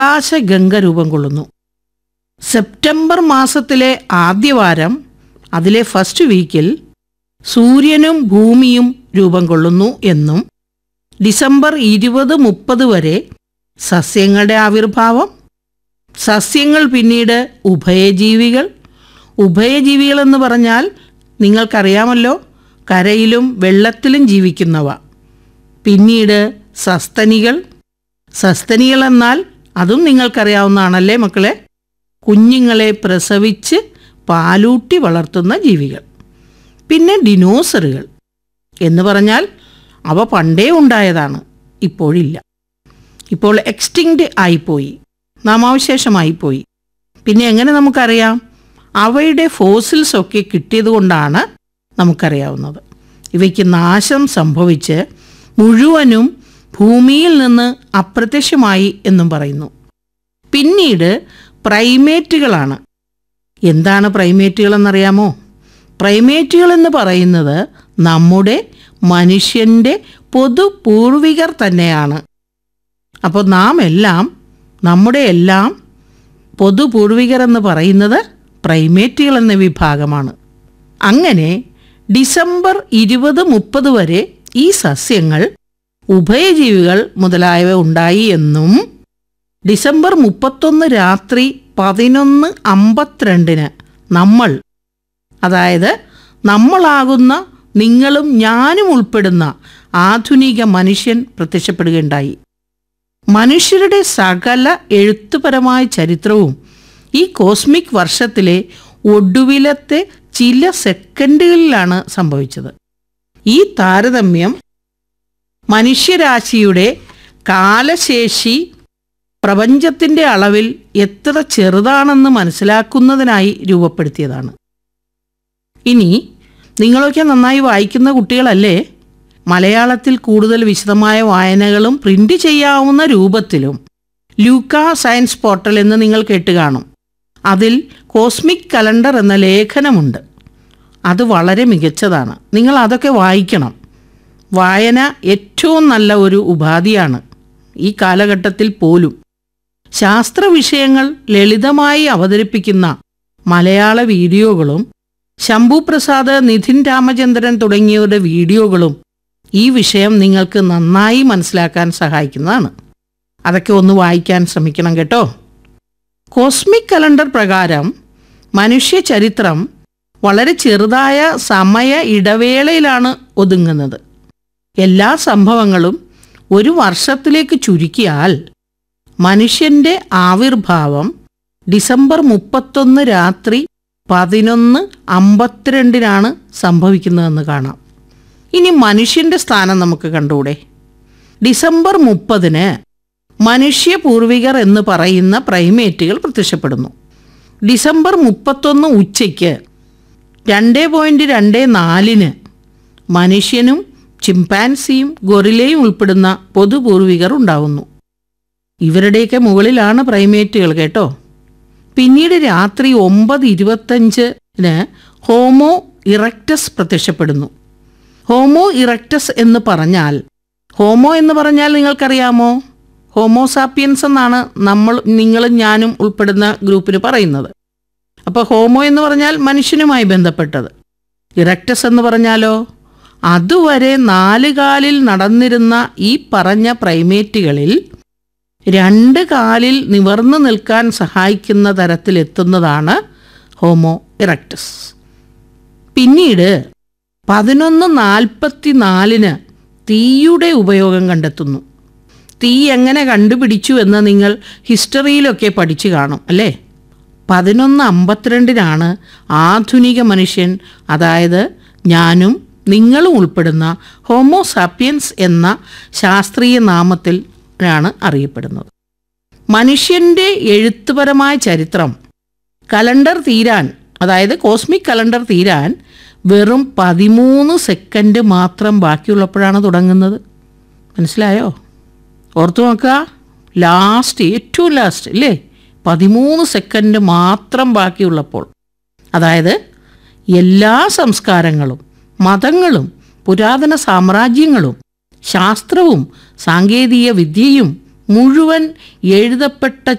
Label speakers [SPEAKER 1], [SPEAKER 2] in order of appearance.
[SPEAKER 1] ആകാശഗംഗ രൂപം കൊള്ളുന്നു സെപ്റ്റംബർ മാസത്തിലെ ആദ്യവാരം അതിലെ ഫസ്റ്റ് വീക്കിൽ സൂര്യനും ഭൂമിയും രൂപം കൊള്ളുന്നു എന്നും ഡിസംബർ ഇരുപത് മുപ്പത് വരെ സസ്യങ്ങളുടെ ആവിർഭാവം സസ്യങ്ങൾ പിന്നീട് ഉഭയജീവികൾ ഉഭയജീവികൾ എന്ന് പറഞ്ഞാൽ നിങ്ങൾക്കറിയാമല്ലോ കരയിലും വെള്ളത്തിലും ജീവിക്കുന്നവ പിന്നീട് സസ്തനികൾ സസ്തനികൾ എന്നാൽ അതും നിങ്ങൾക്കറിയാവുന്നതാണല്ലേ മക്കളെ കുഞ്ഞുങ്ങളെ പ്രസവിച്ച് പാലൂട്ടി വളർത്തുന്ന ജീവികൾ പിന്നെ ഡിനോസറുകൾ എന്ന് പറഞ്ഞാൽ അവ പണ്ടേ ഉണ്ടായതാണ് ഇപ്പോഴില്ല ഇപ്പോൾ എക്സ്റ്റിങ്ക്റ്റ് ആയിപ്പോയി നാമാവശേഷമായിപ്പോയി പിന്നെ എങ്ങനെ നമുക്കറിയാം അവയുടെ ഫോസിൽസ് ഒക്കെ കിട്ടിയതുകൊണ്ടാണ് നമുക്കറിയാവുന്നത് ഇവയ്ക്ക് നാശം സംഭവിച്ച് മുഴുവനും ഭൂമിയിൽ നിന്ന് അപ്രത്യക്ഷമായി എന്നും പറയുന്നു പിന്നീട് പ്രൈമേറ്റുകളാണ് എന്താണ് പ്രൈമേറ്റുകൾ എന്നറിയാമോ പ്രൈമേറ്റുകൾ എന്ന് പറയുന്നത് നമ്മുടെ മനുഷ്യൻ്റെ പൊതു പൂർവികർ തന്നെയാണ് അപ്പോൾ നാം എല്ലാം നമ്മുടെ എല്ലാം പൊതു പൂർവികർ എന്ന് പറയുന്നത് പ്രൈമേറ്റുകൾ എന്ന വിഭാഗമാണ് അങ്ങനെ ഡിസംബർ ഇരുപത് മുപ്പത് വരെ ഈ സസ്യങ്ങൾ ഉഭയജീവികൾ മുതലായവ ഉണ്ടായി എന്നും ഡിസംബർ മുപ്പത്തൊന്ന് രാത്രി പതിനൊന്ന് അമ്പത്തിരണ്ടിന് നമ്മൾ അതായത് നമ്മളാകുന്ന നിങ്ങളും ഞാനും ഉൾപ്പെടുന്ന ആധുനിക മനുഷ്യൻ പ്രത്യക്ഷപ്പെടുകയുണ്ടായി മനുഷ്യരുടെ സകല എഴുത്തുപരമായ ചരിത്രവും ഈ കോസ്മിക് വർഷത്തിലെ ഒടുവിലത്തെ ചില സെക്കൻഡുകളിലാണ് സംഭവിച്ചത് ഈ താരതമ്യം മനുഷ്യരാശിയുടെ കാലശേഷി പ്രപഞ്ചത്തിൻ്റെ അളവിൽ എത്ര ചെറുതാണെന്ന് മനസ്സിലാക്കുന്നതിനായി രൂപപ്പെടുത്തിയതാണ് ഇനി നിങ്ങളൊക്കെ നന്നായി വായിക്കുന്ന കുട്ടികളല്ലേ മലയാളത്തിൽ കൂടുതൽ വിശദമായ വായനകളും പ്രിന്റ് ചെയ്യാവുന്ന രൂപത്തിലും ലൂക്ക സയൻസ് പോർട്ടൽ എന്ന് നിങ്ങൾ കേട്ട് കാണും അതിൽ കോസ്മിക് കലണ്ടർ എന്ന ലേഖനമുണ്ട് അത് വളരെ മികച്ചതാണ് നിങ്ങൾ അതൊക്കെ വായിക്കണം വായന ഏറ്റവും നല്ല ഒരു ഉപാധിയാണ് ഈ കാലഘട്ടത്തിൽ പോലും ശാസ്ത്ര വിഷയങ്ങൾ ലളിതമായി അവതരിപ്പിക്കുന്ന മലയാള വീഡിയോകളും ശംഭു പ്രസാദ് നിധിൻ രാമചന്ദ്രൻ തുടങ്ങിയവരുടെ വീഡിയോകളും ഈ വിഷയം നിങ്ങൾക്ക് നന്നായി മനസ്സിലാക്കാൻ സഹായിക്കുന്നതാണ് അതൊക്കെ ഒന്ന് വായിക്കാൻ ശ്രമിക്കണം കേട്ടോ കോസ്മിക് കലണ്ടർ പ്രകാരം മനുഷ്യ ചരിത്രം വളരെ ചെറുതായ സമയ ഇടവേളയിലാണ് ഒതുങ്ങുന്നത് എല്ലാ സംഭവങ്ങളും ഒരു വർഷത്തിലേക്ക് ചുരുക്കിയാൽ മനുഷ്യൻ്റെ ആവിർഭാവം ഡിസംബർ മുപ്പത്തൊന്ന് രാത്രി പതിനൊന്ന് അമ്പത്തിരണ്ടിനാണ് സംഭവിക്കുന്നതെന്ന് കാണാം ഇനി മനുഷ്യൻ്റെ സ്ഥാനം നമുക്ക് കണ്ടൂടെ ഡിസംബർ മുപ്പതിന് മനുഷ്യ പൂർവികർ എന്ന് പറയുന്ന പ്രൈമേറ്റുകൾ പ്രത്യക്ഷപ്പെടുന്നു ഡിസംബർ മുപ്പത്തൊന്ന് ഉച്ചയ്ക്ക് രണ്ട് പോയിൻറ്റ് രണ്ട് നാലിന് മനുഷ്യനും ചിമ്പാൻസിയും ഗൊറിലയും ഉൾപ്പെടുന്ന പൊതുപൂർവികർ ഉണ്ടാവുന്നു ഇവരുടെയൊക്കെ മുകളിലാണ് പ്രൈമേറ്റുകൾ കേട്ടോ പിന്നീട് രാത്രി ഒമ്പത് ഇരുപത്തഞ്ചിന് ഹോമോ ഇറക്റ്റസ് പ്രത്യക്ഷപ്പെടുന്നു ഹോമോ ഇറക്റ്റസ് എന്ന് പറഞ്ഞാൽ ഹോമോ എന്ന് പറഞ്ഞാൽ നിങ്ങൾക്കറിയാമോ ഹോമോസാപ്പിയൻസ് എന്നാണ് നമ്മൾ നിങ്ങളും ഞാനും ഉൾപ്പെടുന്ന ഗ്രൂപ്പിന് പറയുന്നത് അപ്പോൾ ഹോമോ എന്ന് പറഞ്ഞാൽ മനുഷ്യനുമായി ബന്ധപ്പെട്ടത് ഇറക്റ്റസ് എന്ന് പറഞ്ഞാലോ അതുവരെ നാല് കാലിൽ നടന്നിരുന്ന ഈ പറഞ്ഞ പ്രൈമേറ്റുകളിൽ രണ്ട് കാലിൽ നിവർന്നു നിൽക്കാൻ സഹായിക്കുന്ന തരത്തിലെത്തുന്നതാണ് ഹോമോ ഇറക്റ്റസ് പിന്നീട് പതിനൊന്ന് നാൽപ്പത്തി നാലിന് തീയുടെ ഉപയോഗം കണ്ടെത്തുന്നു തീ എങ്ങനെ കണ്ടുപിടിച്ചു എന്ന് നിങ്ങൾ ഹിസ്റ്ററിയിലൊക്കെ പഠിച്ചു കാണും അല്ലേ പതിനൊന്ന് അമ്പത്തിരണ്ടിനാണ് ആധുനിക മനുഷ്യൻ അതായത് ഞാനും നിങ്ങളും ഉൾപ്പെടുന്ന ഹോമോസാപ്പിയൻസ് എന്ന ശാസ്ത്രീയ നാമത്തിൽ ആണ് അറിയപ്പെടുന്നത് മനുഷ്യൻ്റെ എഴുത്തുപരമായ ചരിത്രം കലണ്ടർ തീരാൻ അതായത് കോസ്മിക് കലണ്ടർ തീരാൻ വെറും പതിമൂന്ന് സെക്കൻഡ് മാത്രം ബാക്കിയുള്ളപ്പോഴാണ് തുടങ്ങുന്നത് മനസ്സിലായോ ഓർത്തു നോക്കുക ലാസ്റ്റ് ഏറ്റവും ലാസ്റ്റ് അല്ലേ പതിമൂന്ന് സെക്കൻഡ് മാത്രം ബാക്കിയുള്ളപ്പോൾ അതായത് എല്ലാ സംസ്കാരങ്ങളും മതങ്ങളും പുരാതന സാമ്രാജ്യങ്ങളും ശാസ്ത്രവും സാങ്കേതിക വിദ്യയും മുഴുവൻ എഴുതപ്പെട്ട